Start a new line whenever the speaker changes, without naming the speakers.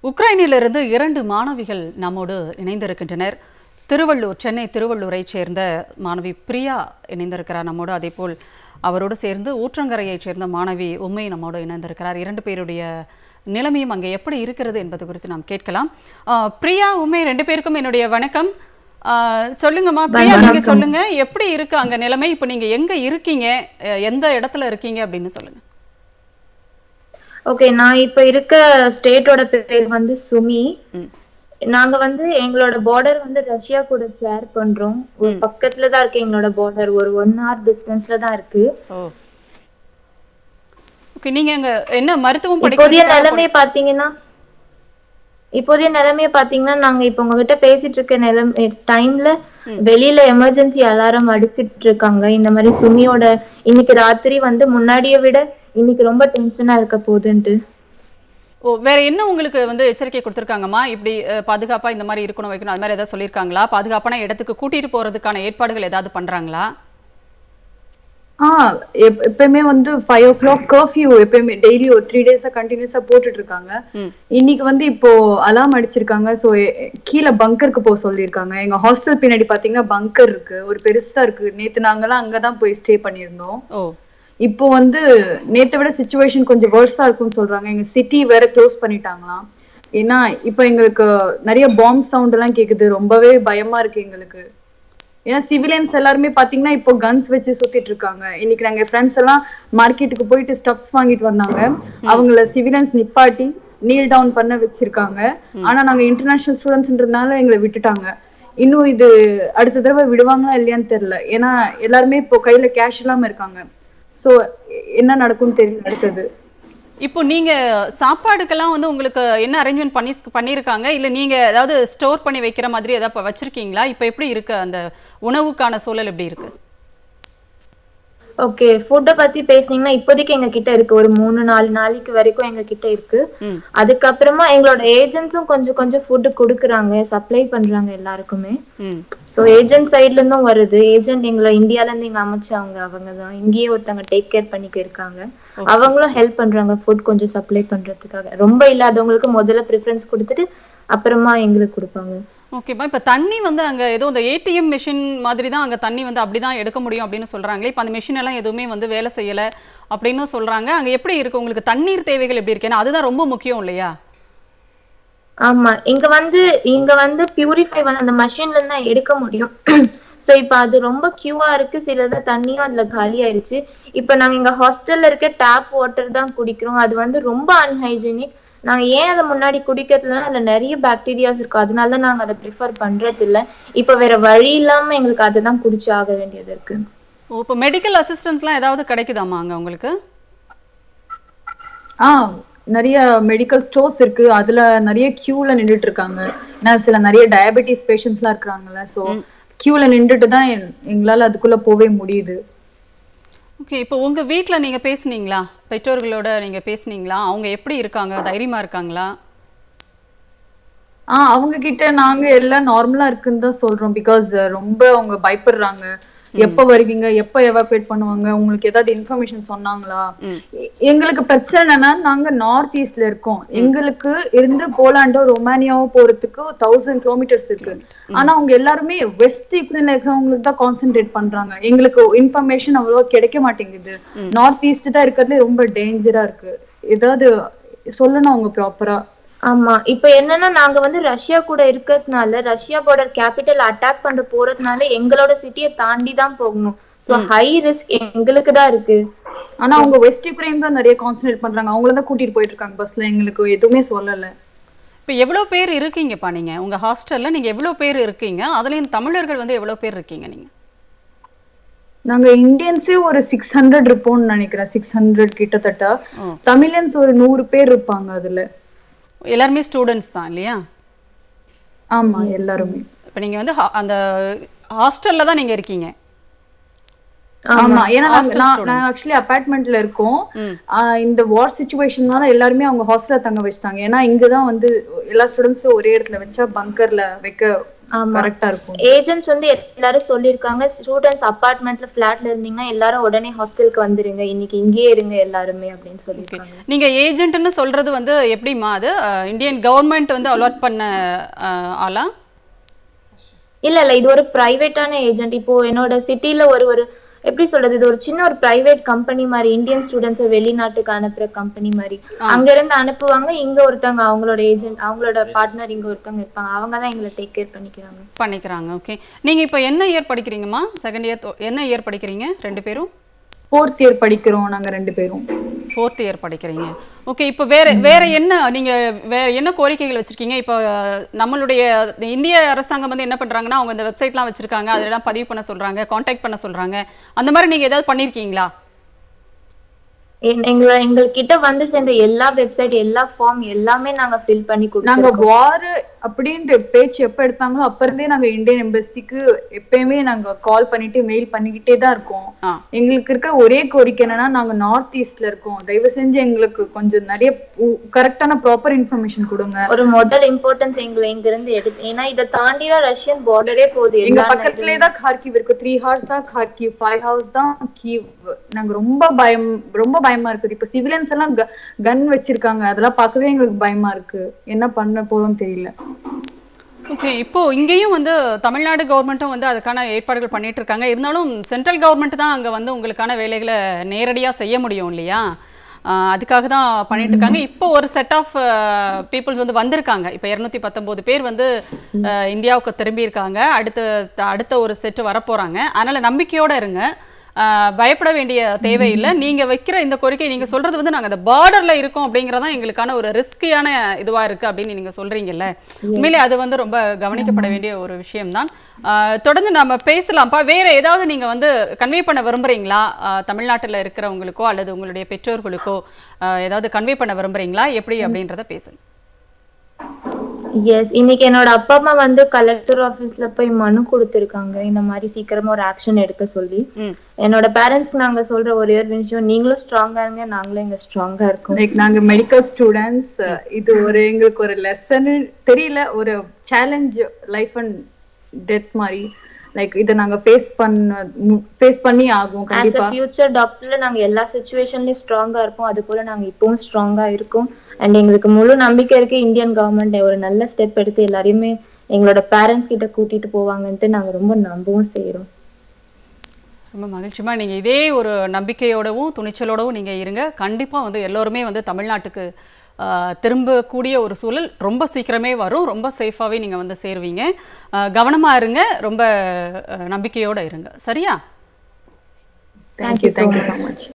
உக்ரைனிலிருந்து இரண்டு மாணவிகள் நம்மோடு இணைந்திருக்கின்றனர் திருவள்ளூர் சென்னை திருவள்ளூரைச் சேர்ந்த மாணவி பிரியா இணைந்திருக்கிறார் நம்மோடு அதேபோல் அவரோடு சேர்ந்து ஊற்றங்கரையைச் சேர்ந்த மாணவி உண்மை நம்மோடு இணைந்திருக்கிறார் இரண்டு பேருடைய நிலைமையும் அங்கே எப்படி இருக்கிறது என்பது குறித்து நாம் கேட்கலாம் ஆஹ், பிரியா உண்மை ரெண்டு பேருக்கும் என்னுடைய வணக்கம் ஆஹ், சொல்லுங்கம்மா பிரியா நீங்க சொல்லுங்க எப்படி இருக்கு அங்க நிலைமை இப்போ நீங்க எங்க இருக்கீங்க அஹ், எந்த இடத்துல இருக்கீங்க அப்படின்னு சொல்லுங்க
ஓகே நான் இப்ப இருக்க ஸ்டேட்டோட பேர் வந்து சுமி
ம்.
நாங்க வந்து எங்களோட பார்டர் வந்து ரஷ்யா கூட ஷேர் பண்றோம் ஒரு பக்கத்துல தான் இருக்கு எங்களோட பார்டர் ஒரு ஒன் ஹவர் டிஸ்டன்ஸ்ல தான் இருக்கு
ஓ ஓகே நீங்க அங்க என்ன மருத்துவம்
இப்போதைய
படிக்கிறதுக்காக
நிலைமைய பாத்தீங்கன்னா இப்போதைய நிலைமைய பாத்தீங்கன்னா நாங்க இப்ப உங்ககிட்ட பேசிட்டு இருக்க நிலைமை டைம்ல வெளியில எமர்ஜென்சி அலாரம் அடிச்சிட்டு இருக்காங்க இந்த மாதிரி சுமியோட இன்னைக்கு ராத்திரி வந்து முன்னாடியை விட இன்னைக்கு ரொம்ப டென்ஷனா இருக்க போகுதுன்ட்டு
ஓ வேற என்ன உங்களுக்கு வந்து எச்சரிக்கை கொடுத்துருக்காங்கம்மா இப்படி அஹ், பாதுகாப்பா இந்த மாதிரி இருக்கணும் வைக்கணும் அது மாதிரி ஏதாவது சொல்லியிருக்காங்களா பாதுகாப்பான இடத்துக்கு கூட்டிட்டு போறதுக்கான ஏற்பாடுகள் ஏதாவது பண்றாங்களா
ஆ எப்- எப்பயுமே வந்து ஃபைவ் ஓ கிளாக் கர்ஃபியூ எப்பயுமே டெய்லி ஒரு த்ரீ டேஸா கண்டினியூஸா போட்டுட்டு இருக்காங்க
ம்.
இன்னைக்கு வந்து இப்போ அலாம் அடிச்சிருக்காங்க ஸோ கீழே பங்கருக்கு போக சொல்லியிருக்காங்க எங்க ஹாஸ்டல் பின்னாடி பாத்தீங்கன்னா பங்கர் இருக்கு ஒரு பெருசா இருக்கு நேத்து நாங்கெல்லாம் அங்கதான் போய் ஸ்டே பண்ணியிருந்தோம்
ஓ
இப்போ வந்து நேத்தை விட சுச்சுவேஷன் கொஞ்சம் வேர்ஸா இருக்கும்னு சொல்றாங்க எங்க சிட்டி வேற க்ளோஸ் பண்ணிட்டாங்களாம் ஏன்னா இப்போ எங்களுக்கு நிறைய பாம்ப் சவுண்ட் எல்லாம் கேக்குது ரொம்பவே பயமா இருக்கு எங்களுக்கு ஏன்னா சிவிலியன்ஸ் எல்லாருமே பாத்தீங்கன்னா இப்போ கன்ஸ் வச்சு சுத்திட்டு இருக்காங்க இன்னைக்கு நாங்க ஃப்ரெண்ட்ஸ் எல்லாம் மார்க்கெட்டுக்கு போயிட்டு ஸ்டப்ஸ் வாங்கிட்டு வந்தாங்க அவங்கள சிவிலியன்ஸ் நிப்பாட்டி நீல் டவுன் பண்ண வச்சிருக்காங்க ஆனா நாங்க இன்டர்நேஷனல் ஸ்டூடெண்ட்ஸ்ன்றதுனால எங்களை விட்டுட்டாங்க இன்னும் இது அடுத்த தடவை விடுவாங்களா இல்லையான்னு தெரியல ஏன்னா எல்லாருமே இப்போ கையில கேஷ் இல்லாம இருக்காங்க சோ என்ன நடக்கும்னு தெரியல அடுத்தது
இப்போ நீங்க சாப்பாடுக்கெல்லாம் வந்து உங்களுக்கு என்ன அரேஞ்ச்மெண்ட் பண்ணி பண்ணியிருக்காங்க இல்ல நீங்க ஏதாவது ஸ்டோர் பண்ணி வைக்கிற மாதிரி ஏதாவது இப்ப வச்சிருக்கீங்களா இப்போ எப்படி இருக்கு அந்த உணவுக்கான சூழல் எப்படி இருக்கு
ஓகே ஃபுட்டை பத்தி பேசுனீங்கன்னா இப்போதைக்கு எங்க கிட்ட இருக்கு ஒரு மூணு நாலு நாளைக்கு வரைக்கும் எங்க கிட்ட இருக்கு
ம்
அதுக்கப்புறமா எங்களோட ஏஜென்ட்ஸும் கொஞ்சம் கொஞ்சம் ஃபுட்டு கொடுக்குறாங்க சப்ளை பண்றாங்க எல்லாருக்குமே
ம்
ஸோ ஏஜென்ட் சைட்ல இருந்தும் வருது ஏஜென்ட் எங்களை இந்தியால இருந்து இங்க அமைச்சவங்க அவங்க தான் இங்கேயே ஒருத்தவங்க டேக் கேர் பண்ணிக்க இருக்காங்க அவங்களும் ஹெல்ப் பண்றாங்க ஃபுட் கொஞ்சம் சப்ளை பண்றதுக்காக ரொம்ப இல்லாதவங்களுக்கு முதல்ல ப்ரிஃபரன்ஸ் கொடுத்துட்டு அப்புறமா எங்களுக்கு கொடுப்பாங்க
ஓகேப்பா இப்போ தண்ணி வந்து அங்கே ஏதோ இந்த ஏடிஎம் மிஷின் மாதிரி தான் அங்கே தண்ணி வந்து அப்படி தான் எடுக்க முடியும் அப்படின்னு சொல்கிறாங்களே இப்போ அந்த மிஷின் எல்லாம் எதுவுமே வந்து வேலை செய்யலை அப்படின்னு சொல்கிறாங்க அங்கே எப்படி இருக்கு உங்களுக்கு தண்ணீர் தேவைகள் எப்படி இருக்கு ஏன்னா அதுதான் ரொம்ப முக்கியம் இல்லையா
ஆமா இங்க வந்து இங்க வந்து பியூரிஃபை வந்து அந்த மஷின்ல இருந்து தான் எடுக்க முடியும் சோ இப்ப அது ரொம்ப கியூவா இருக்கு சிலது தண்ணியும் அதுல காலி ஆயிடுச்சு இப்ப நாங்க எங்க ஹாஸ்டல்ல இருக்க டேப் வாட்டர் தான் குடிக்கிறோம் அது வந்து ரொம்ப அன்ஹைஜீனிக் நாங்க ஏன் அதை முன்னாடி குடிக்கிறதுல அதுல நிறைய பாக்டீரியாஸ் இருக்கு அதனால தான் நாங்க அதை ப்ரிஃபர் பண்றது இல்ல இப்ப வேற வழி இல்லாம எங்களுக்கு அதை தான் குடிச்சு ஆக வேண்டியது இருக்கு
ஓ இப்போ மெடிக்கல் அசிஸ்டன்ஸ்லாம் ஏதாவது கிடைக்குதாம்மா அங்கே உங்களுக்கு
ஆ நிறைய மெடிக்கல் ஸ்டோர்ஸ் இருக்கு அதுல நிறைய கியூல நின்றுட்டு இருக்காங்க ஏன்னா சில நிறைய டயபெட்டிஸ் பேஷண்ட்ஸ்லாம் இருக்கிறாங்கல்ல ஸோ கியூல நின்றுட்டு தான் என்- எங்களால அதுக்குள்ள போவே முடியுது
ஓகே இப்போ உங்கள் வீட்டில் நீங்கள் பேசுனீங்களா பெற்றோர்களோட நீங்கள் பேசுனீங்களா அவங்க எப்படி இருக்காங்க தைரியமாக இருக்காங்களா
ஆ அவங்க கிட்ட நாங்க எல்லாம் நார்மலா இருக்குன்னு தான் சொல்றோம் பிகாஸ் ரொம்ப அவங்க பயப்படுறாங்க எப்ப வருவீங்க எப்ப எவாபரேட் பண்ணுவாங்க உங்களுக்கு ஏதாவது இன்ஃபர்மேஷன் சொன்னாங்களா
ம்.
எ- எங்களுக்கு பிரச்சனை என்னன்னா நாங்க நார்த் ஈஸ்ட்ல இருக்கோம் எங்களுக்கு இருந்து போலாண்டோ ரொமானியாவோ போறதுக்கு தௌசண்ட் கிலோமீட்டர்ஸ் இருக்கு ஆனா அவங்க எல்லாருமே வெஸ்ட் யுக்ரைன்ல இருக்கிறவங்களுக்கு தான் கான்சென்ட்ரேட் பண்றாங்க எங்களுக்கு இன்ஃபர்மேஷன் அவ்வளவா கிடைக்க மாட்டேங்குது நார்த் ஈஸ்ட் தான் இருக்கிறதுல ரொம்ப டேஞ்சரா இருக்கு ஏதாவது சொல்லணும் அவங்க ப்ராப்பரா
ஆமா இப்ப என்னன்னா நாங்க வந்து ரஷ்யா கூட இருக்கிறதுனால ரஷ்யா பார்டர் கேபிட்டல் அட்டாக் பண்ண போறதுனால எங்களோட சிட்டியை தாண்டி தான் போகணும் சோ ஹை ரிஸ்க் எங்களுக்கு தான் இருக்கு
ஆனா அவங்க வெஸ்ட் யுக்ரைன் தான் நிறைய கான்சென்ட்ரேட் பண்றாங்க அவங்கள தான் கூட்டிட்டு போயிட்டு இருக்காங்க பஸ்ல எங்களுக்கு எதுவுமே சொல்லல
இப்போ எவ்வளோ பேர் இருக்கீங்கப்பா நீங்கள் உங்கள் ஹாஸ்டலில் நீங்கள் எவ்வளோ பேர் இருக்கீங்க அதுலேயும் தமிழர்கள் வந்து எவ்வளோ பேர் இருக்கீங்க நீங்கள்
நாங்க இந்தியன்ஸே ஒரு சிக்ஸ் ஹண்ட்ரட் இருப்போம்னு நினைக்கிறேன் சிக்ஸ் ஹண்ட்ரட் கிட்டத்தட்ட
ஓ.
தமிழியன்ஸ் ஒரு நூறு பேர் இருப்பாங்க அதுல
எல்லாருமே ஸ்டூடெண்ட்ஸ் தான் இல்லையா
ஆமா எல்லாருமே
இப்போ நீங்கள் வந்து ஹா- அந்த ஹாஸ்டலில் தான் நீங்கள் இருக்கீங்க
ஆமா ஏன்னா நாங்க-
Hostel
நான்
students.
நான் ஆக்சுவலி அபார்ட்மெண்ட்ல இருக்கோம்
ம்.
ஆஹ் இந்த வார் சுச்சுவேஷன்னால எல்லாருமே அவங்க ஹாஸ்டல்ல தங்க வச்சிட்டாங்க ஏன்னா இங்கதான் வந்து எல்லா ஸ்டூடெண்ட்ஸும் ஒரே இடத்துல வச்சா பங்கர்ல வைக்க
ஆமா
கரெக்டா இருக்கும்
ஏஜென்ட்ஸ் வந்து எல்லாரும் சொல்லியிருக்காங்க ஸ்டூடெண்ட்ஸ் அபார்ட்மெண்ட்ல ஃபிளாட்ல இருந்தீங்கன்னா எல்லாரும் உடனே ஹாஸ்டலுக்கு வந்துருங்க இன்னைக்கு இங்கேயே இருங்க எல்லாருமே அப்படின்னு சொல்லியிருக்காங்க
நீங்க ஏஜென்ட்னு சொல்றது வந்து எப்படிம்மா அது அஹ், இந்தியன் கவர்மெண்ட் வந்து அலாட் பண்ண அஹ், ஆளா
இல்ல இல்ல இது ஒரு பிரைவேட்டான ஏஜென்ட் இப்போ என்னோட சிட்டில ஒரு ஒரு எப்படி சொல்றது இது ஒரு சின்ன ஒரு பிரைவேட் கம்பெனி மாதிரி இந்தியன் ஸ்டூடெண்ட்ஸை வெளிநாட்டுக்கு அனுப்புற கம்பெனி மாதிரி அங்க இருந்து அனுப்புவாங்க இங்க ஒருத்தவங்க அவங்களோட ஏஜென்ட் அவங்களோட பார்ட்னர் இங்க ஒருத்தவங்க இருப்பாங்க அவங்க தான் எங்களை டேக் கேர் பண்ணிக்கிறாங்க
பண்ணிக்கிறாங்க ஓகே நீங்க இப்போ என்ன இயர் படிக்கிறீங்கம்மா செகண்ட் இயர் என்ன இயர் படிக்கிறீங்க ரெண்டு பேரும்
ஃபோர்த் இயர் படிக்கிறோம் நாங்க ரெண்டு பேரும்
ஃபோர்த் இயர் படிக்கிறீங்க ஓகே இப்போ வேற வேற என்ன நீங்க வேற என்ன கோரிக்கைகள் வச்சிருக்கீங்க இப்போ அஹ், நம்மளுடைய இந்திய அரசாங்கம் வந்து என்ன பண்றாங்கன்னா அவங்க இந்த வெப்சைட்லாம் வச்சிருக்காங்க அதெல்லாம் பதிவு பண்ண சொல்றாங்க காண்டாக்ட் பண்ண சொல்றாங்க அந்த மாதிரி நீங்க ஏதாவது பண்ணிருக்கீங்களா
எங்க- எங்களை எங்ககிட்ட வந்து சேர்ந்த எல்லா வெப்சைட் எல்லா ஃபார்ம் எல்லாமே நாங்க ஃபில் பண்ணி
நாங்க
கொடுத்தோம்
வார் அப்படின்ற பேச்சு எப்ப எடுத்தாங்களோ அப்ப இருந்தே நாங்க இந்தியன் எம்பசிக்கு எப்பயுமே நாங்க கால் பண்ணிட்டு மெயில் பண்ணிக்கிட்டே தான் இருக்கோம்
ஆ
எங்களுக்கு இருக்கிற ஒரே கோரிக்கை என்னன்னா நாங்க நார்த் ஈஸ்ட்ல இருக்கோம் தயவு செஞ்சு எங்களுக்கு கொஞ்சம் நிறைய கரெக்டான ப்ராப்பர் இன்ஃபர்மேஷன் கொடுங்க
ஒரு முதல் இம்பார்ட்டன்ஸ் எங்களை இங்க இருந்து எடுத்து ஏன்னா இதை தாண்டி தான் ரஷ்யன் பார்டரே போகுது
எங்க
எல்லா
பக்கத்துலயே தான் கார்கிவ் இருக்கு த்ரீ ஹவர்ஸ் தான் கார்கிவ் ஃபைவ் ஹவர்ஸ் தான் கீவ் நாங்க ரொம்ப பயம் ரொம்ப பயமா இருக்குது இப்ப சிவிலியன்ஸ் எல்லாம் கன் வச்சிருக்காங்க அதெல்லாம் பார்க்கவே எங்களுக்கு பயமா இருக்கு என்ன பண்ண போறோம்னு தெரியல
ஓகே இப்போ இங்கேயும் வந்து தமிழ்நாடு கவர்மெண்ட்டும் வந்து அதுக்கான ஏற்பாடுகள் பண்ணிட்டு இருக்காங்க இருந்தாலும் சென்ட்ரல் கவர்மெண்ட் தான் அங்கே வந்து உங்களுக்கான வேலைகளை நேரடியாக செய்ய முடியும் இல்லையா ஆஹ் அதுக்காக தான் பண்ணிட்டு இருக்காங்க இப்போ ஒரு செட் ஆஃப் பீப்புள்ஸ் வந்து வந்திருக்காங்க இப்போ இரநூத்தி பத்தொம்போது பேர் வந்து ஆஹ் இந்தியாவுக்கு திரும்பி இருக்காங்க அடுத்த அடுத்த ஒரு செட்டு வரப்போறாங்க அதனால நம்பிக்கையோட இருங்க ஆஹ் பயப்பட வேண்டிய தேவையில்லை நீங்க வைக்கிற இந்த கோரிக்கை நீங்க சொல்றது வந்து நாங்க அந்த பார்டர்ல இருக்கோம் அப்படிங்கறதான் எங்களுக்கான ஒரு ரிஸ்கியான இதுவா இருக்கு அப்படின்னு நீங்க சொல்றீங்கல்ல உண்மையிலே அது வந்து ரொம்ப கவனிக்கப்பட வேண்டிய ஒரு விஷயம்தான் ஆஹ் தொடர்ந்து நம்ம பேசலாம்ப்பா வேற ஏதாவது நீங்க வந்து கன்வே பண்ண விரும்புறீங்களா ஆஹ் தமிழ்நாட்டுல இருக்கிறவங்களுக்கோ அல்லது உங்களுடைய பெற்றோர்களுக்கோ ஆஹ் ஏதாவது கன்வே பண்ண விரும்புறீங்களா எப்படி அப்படின்றத பேசுங்க
எஸ் இன்னைக்கு என்னோட அப்பா அம்மா வந்து கலெக்டர் ஆபீஸ்ல போய் மனு கொடுத்திருக்காங்க இந்த மாதிரி சீக்கிரமா ஒரு ஆக்ஷன் எடுக்க சொல்லி
ம்
என்னோட பேரண்ட்ஸ்க்கு நாங்க சொல்ற ஒரே ஒரு விஷயம் நீங்களும் ஸ்ட்ராங்கா இருங்க நாங்களும் இங்க ஸ்ட்ராங்கா இருக்கோம்
லைக் நாங்க மெடிக்கல் ஸ்டூடெண்ட்ஸ் இது ஒரு எங்களுக்கு ஒரு லெசன் தெரியல ஒரு சேலஞ்ச் லைஃப் அண்ட் டெத் மாதிரி லைக் இதை நாங்க ஃபேஸ் பண்ண ஃபேஸ் பண்ணி ஆகும்
ஆஸ் அ
கண்டிப்பா
ஃபியூச்சர் டாக்டர்ல நாங்க எல்லா சுச்சுவேஷன்லயும் ஸ்ட்ராங்கா இருப்போம் அது போல நாங்க இப்பவும் ஸ்ட்ராங்கா இருக்கோம் அண்ட் எங்களுக்கு முழு நம்பிக்கை இருக்கு இந்தியன் கவர்மெண்ட் ஒரு நல்ல ஸ்டெப் எடுத்து எல்லாரையுமே எங்களோட பேரண்ட்ஸ் கிட்ட கூட்டிட்டு போவாங்கன்ட்டு நாங்க ரொம்ப நம்பவும் செய்யறோம்
ரொம்ப மகிழ்ச்சிமா நீங்கள் இதே ஒரு நம்பிக்கையோடவும் துணிச்சலோடவும் நீங்கள் இருங்க கண்டிப்பாக வந்து எல்லோருமே வந்து தமிழ்நாட்டுக்கு ஆஹ், திரும்பக்கூடிய ஒரு சூழல் ரொம்ப சீக்கிரமே வரும் ரொம்ப சேஃபாகவே நீங்கள் வந்து சேருவீங்க கவனமாக இருங்க ரொம்ப நம்பிக்கையோடு இருங்க சரியா
தேங்க்யூ தேங்க்யூ ஸோ மச்